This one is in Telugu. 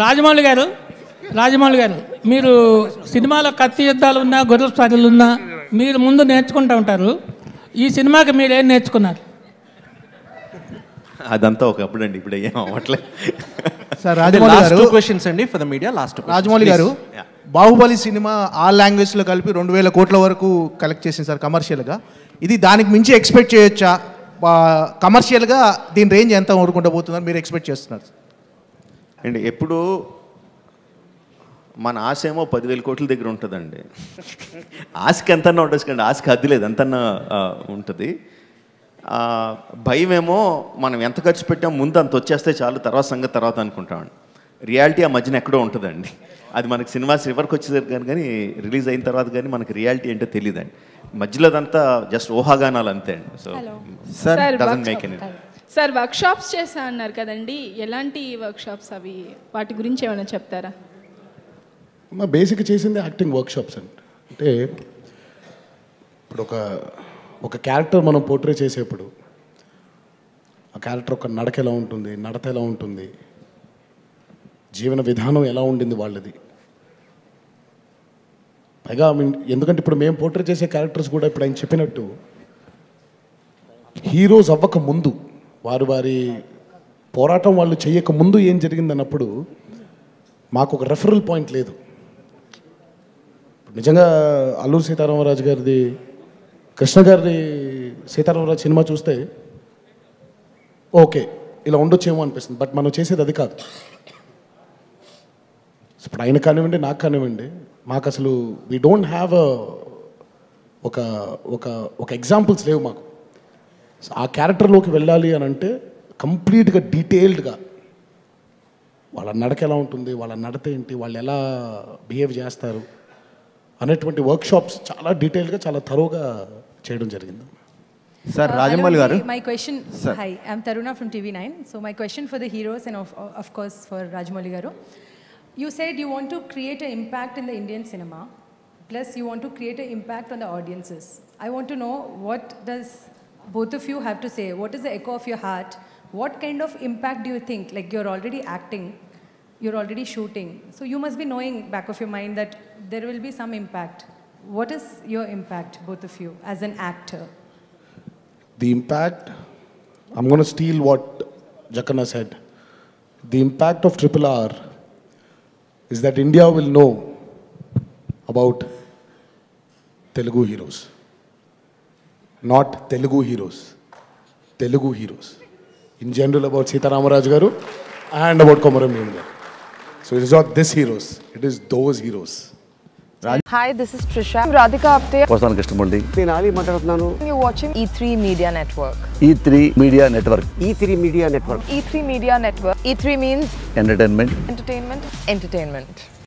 రాజమౌళి గారు రాజమౌళి గారు మీరు సినిమాలో కత్తి యుద్ధాలు ఉన్నా గొర్రెల స్వారీలు ఉన్నా మీరు ముందు నేర్చుకుంటూ ఉంటారు ఈ సినిమాకి మీరు ఏం నేర్చుకున్నారు అదంతా ఒకప్పుడు అండి ఇప్పుడు ఏం అవ్వట్లేదు సార్ రాజమౌళి లాస్ట్ గారు టూ క్వశ్చన్స్ అండి for the media last Rajamouli garu Yeah. Baahubali cinema all లాంగ్వేజ్లో కలిపి రెండు వేల కోట్ల వరకు కలెక్ట్ చేసింది సార్ కమర్షియల్గా ఇది దానికి మించి ఎక్స్పెక్ట్ చేయొచ్చా కమర్షియల్గా దీని రేంజ్ ఎంత ఊరుకుంటూ పోతుందని మీరు ఎక్స్పెక్ట్ చేస్తున్నారు అండి ఎప్పుడు మన ఆశ ఏమో పదివేల కోట్ల దగ్గర ఉంటుందండి ఆశకి ఎంతన్నా ఉండొచ్చు కండి ఆశకి హద్దు లేదు ఎంతన్నా ఆ, ఉంటుంది ఆ, భయం ఏమో మనం ఎంత ఖర్చు పెట్టాం ముందు అంత వచ్చేస్తే చాలు తర్వాత సంగతి తర్వాత అనుకుంటామండి రియాలిటీ ఆ మధ్యన ఎక్కడో ఉంటుందండి అది మనకి సినిమా చివరికి వచ్చేసరికి కానీ కానీ రిలీజ్ అయిన తర్వాత కానీ మనకి రియాలిటీ ఏంటో తెలియదండి మధ్యలో అదంతా జస్ట్ ఊహాగానాలు అంతే అండి so sir sir doesn't make workshop- any- sir workshops చేశా అన్నారు కదండి ఎలాంటి వర్క్ షాప్స్ అవి వాటి గురించి ఏమైనా చెప్తారా మా బేసిక్ చేసింది యాక్టింగ్ వర్క్షాప్స్ అండి అంటే ఇప్పుడు ఒక ఒక క్యారెక్టర్ మనం పోర్ట్రే చేసేప్పుడు ఆ క్యారెక్టర్ ఒక నడక ఎలా ఉంటుంది నడత ఎలా ఉంటుంది జీవన విధానం ఎలా ఉండింది వాళ్ళది పైగా I mean, ఎందుకంటే ఇప్పుడు మేము పోర్ట్రే చేసే క్యారెక్టర్స్ కూడా ఇప్పుడు ఆయన చెప్పినట్టు హీరోస్ అవ్వక ముందు వారు వారి పోరాటం వాళ్ళు చేయక ముందు ఏం జరిగిందన్నప్పుడు మాకు ఒక రెఫరల్ పాయింట్ లేదు నిజంగా అల్లూరు సీతారామరాజు గారిది కృష్ణ గారి సీతారామరాజు సినిమా చూస్తే ఓకే ఇలా ఉండొచ్చేమో అనిపిస్తుంది బట్ మనం చేసేది అది కాదు ఇప్పుడు ఆయన కానివ్వండి నాకు కానివ్వండి మాకు అసలు వీ డోంట్ హ్యావ్ ఒక ఒక ఒక ఎగ్జాంపుల్స్ లేవు మాకు So, ఆ క్యారెక్టర్లోకి వెళ్ళాలి అని అంటే కంప్లీట్గా డీటెయిల్డ్గా వాళ్ళ నడక ఎలా ఉంటుంది వాళ్ళ నడత ఏంటి వాళ్ళు ఎలా బిహేవ్ చేస్తారు అనేటువంటి వర్క్షాప్స్ చాలా డీటెయిల్గా చాలా తరోగా చేయడం జరిగింది sir Uh, Rajamouli Anurag, garu My question, Sir. hi, I'm Taruna from TV9. So my question for the heroes and of, of course for Rajmouli Garu. You said you want to create an impact in the Indian cinema, plus you want to create an impact on the audiences. I want to know what does both of you have to say? What is the echo of your heart? What kind of impact do you think? Like you're already acting, you're already shooting. So you must be knowing back of your mind that there will be some impact. What is your impact, both of you, as an actor? The impact, I'm going to steal what Jakanna said. The impact of Triple R is that India will know about Telugu heroes. Not Telugu heroes, Telugu heroes. In general, about Sita Ramaraj Garu and about Komaram Bhim Garu. So it is not this heroes, it is those heroes. Hi, this is Trisha. I'm Radhika Apte. వస్తాను కృష్ణమూర్తి నేను ఆలీ మాట్లాడుతున్నాను You're watching E3 Media Network. E three media network E three media network E3 Media Network. E3 means entertainment entertainment, entertainment.